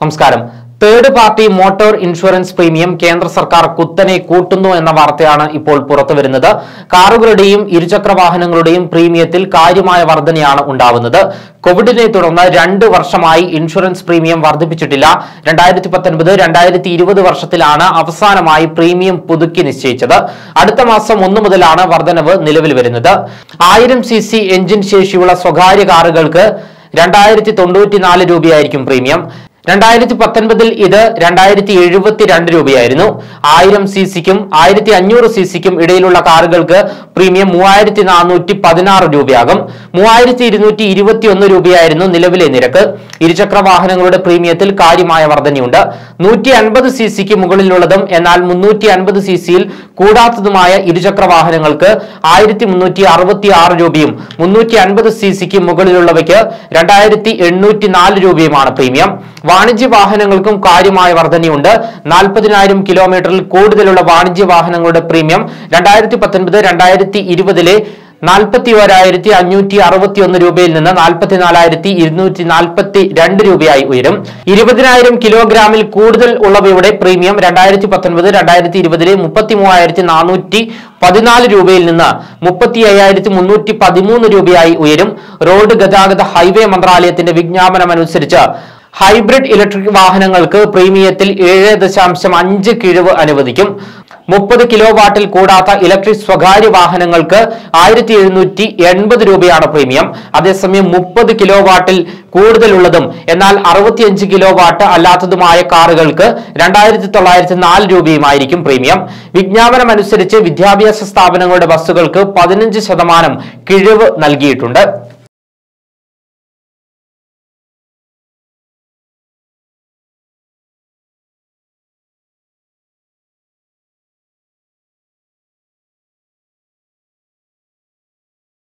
നമസ്കാരം third party motor insurance premium കേന്ദ്ര സർക്കാർ കുത്തനെ കൂട്ടുന്നു എന്ന വാർത്തയാണ് ഇപ്പോൾ പുറത്തു വരുന്നത് കാറുകളുടെയും ഇരുചക്ര വാഹനങ്ങളുടെയും പ്രീമിയത്തിൽ കാര്യമായ വർധനയാണ് ഉണ്ടാവുന്നത് കോവിഡിനെ തുടർന്ന് രണ്ട് വർഷമായി ഇൻഷുറൻസ് പ്രീമിയം വർദ്ധിപ്പിച്ചിട്ടില്ല രണ്ടായിരത്തി പത്തൊൻപത് രണ്ടായിരത്തി ഇരുപത് വർഷത്തിലാണ് അവസാനമായി പ്രീമിയം പുതുക്കി നിശ്ചയിച്ചത് അടുത്ത മാസം ഒന്ന് മുതലാണ് വർധനവ് നിലവിൽ വരുന്നത് ആയിരം സി സി എഞ്ചിൻ ശേഷിയുള്ള സ്വകാര്യ കാറുകൾക്ക് രണ്ടായിരത്തി തൊണ്ണൂറ്റിനാല് രൂപയായിരിക്കും പ്രീമിയം രണ്ടായിരത്തി പത്തൊൻപതിൽ ഇത് രണ്ടായിരത്തി എഴുപത്തി രണ്ട് രൂപയായിരുന്നു ആയിരം സി സിക്കും ആയിരത്തി അഞ്ഞൂറ് സി സിക്കും ഇടയിലുള്ള കാറുകൾക്ക് പ്രീമിയം മൂവായിരത്തി നാനൂറ്റി പതിനാറ് രൂപയാകും മൂവായിരത്തി ഇരുന്നൂറ്റി ഇരുപത്തി ഒന്ന് രൂപയായിരുന്നു നിലവിലെ നിരക്ക് ഇരുചക്ര വാഹനങ്ങളുടെ പ്രീമിയത്തിൽ കാര്യമായ വർധനയുണ്ട് നൂറ്റി അൻപത് സി സിക്ക് മുകളിലുള്ളതും എന്നാൽ മുന്നൂറ്റി അൻപത് സി സിയിൽ കൂടാത്തതുമായ ഇരുചക്ര വാഹനങ്ങൾക്ക് ആയിരത്തി മുന്നൂറ്റി അറുപത്തി ആറ് രൂപയും മുന്നൂറ്റി അൻപത് സി സിക്ക് മുകളിലുള്ളവയ്ക്ക് രണ്ടായിരത്തി എണ്ണൂറ്റി നാല് രൂപയുമാണ് പ്രീമിയം വാണിജ്യ വാഹനങ്ങൾക്കും കാര്യമായ വർധനയുണ്ട് നാൽപ്പതിനായിരം കിലോമീറ്ററിൽ കൂടുതലുള്ള വാണിജ്യ വാഹനങ്ങളുടെ പ്രീമിയം രണ്ടായിരത്തി പത്തൊൻപത് രണ്ടായിരത്തി ഇരുപതിലെ നാൽപ്പത്തി ഒരായിരത്തി അഞ്ഞൂറ്റി അറുപത്തി ഒന്ന് രൂപയിൽ നിന്ന് നാൽപ്പത്തിനാലായിരത്തി ഇരുന്നൂറ്റി നാൽപ്പത്തി രണ്ട് രൂപയായി ഉയരും ഇരുപതിനായിരം കിലോഗ്രാമിൽ കൂടുതൽ ഉള്ളവയുടെ പ്രീമിയം രണ്ടായിരത്തി പത്തൊൻപത് രണ്ടായിരത്തി ഇരുപതിലെ മുപ്പത്തി മൂവായിരത്തി നാനൂറ്റി പതിനാല് രൂപയിൽ നിന്ന് മുപ്പത്തി അയ്യായിരത്തി മുന്നൂറ്റി പതിമൂന്ന് രൂപയായി ഉയരും റോഡ് ഗതാഗത ഹൈവേ മന്ത്രാലയത്തിന്റെ വിജ്ഞാപനം അനുസരിച്ച് ഹൈബ്രിഡ് ഇലക്ട്രിക് വാഹനങ്ങൾക്ക് പ്രീമിയത്തിൽ ഏഴ് ദശാംശം അഞ്ച് കിഴിവ് അനുവദിക്കും മുപ്പത് കിലോ വാട്ടിൽ കൂടാത്ത ഇലക്ട്രിക് സ്വകാര്യ വാഹനങ്ങൾക്ക് ആയിരത്തി എഴുന്നൂറ്റി എൺപത് രൂപയാണ് പ്രീമിയം അതേസമയം മുപ്പത് കിലോ വാട്ടിൽ കൂടുതലുള്ളതും എന്നാൽ അറുപത്തിയഞ്ച് കിലോ വാട്ട് അല്ലാത്തതുമായ കാറുകൾക്ക് രണ്ടായിരത്തി തൊള്ളായിരത്തി നാല് രൂപയുമായിരിക്കും പ്രീമിയം വിജ്ഞാപനം അനുസരിച്ച് വിദ്യാഭ്യാസ സ്ഥാപനങ്ങളുടെ ബസ്സുകൾക്ക് പതിനഞ്ച് ശതമാനം കിഴിവ് നൽകിയിട്ടുണ്ട്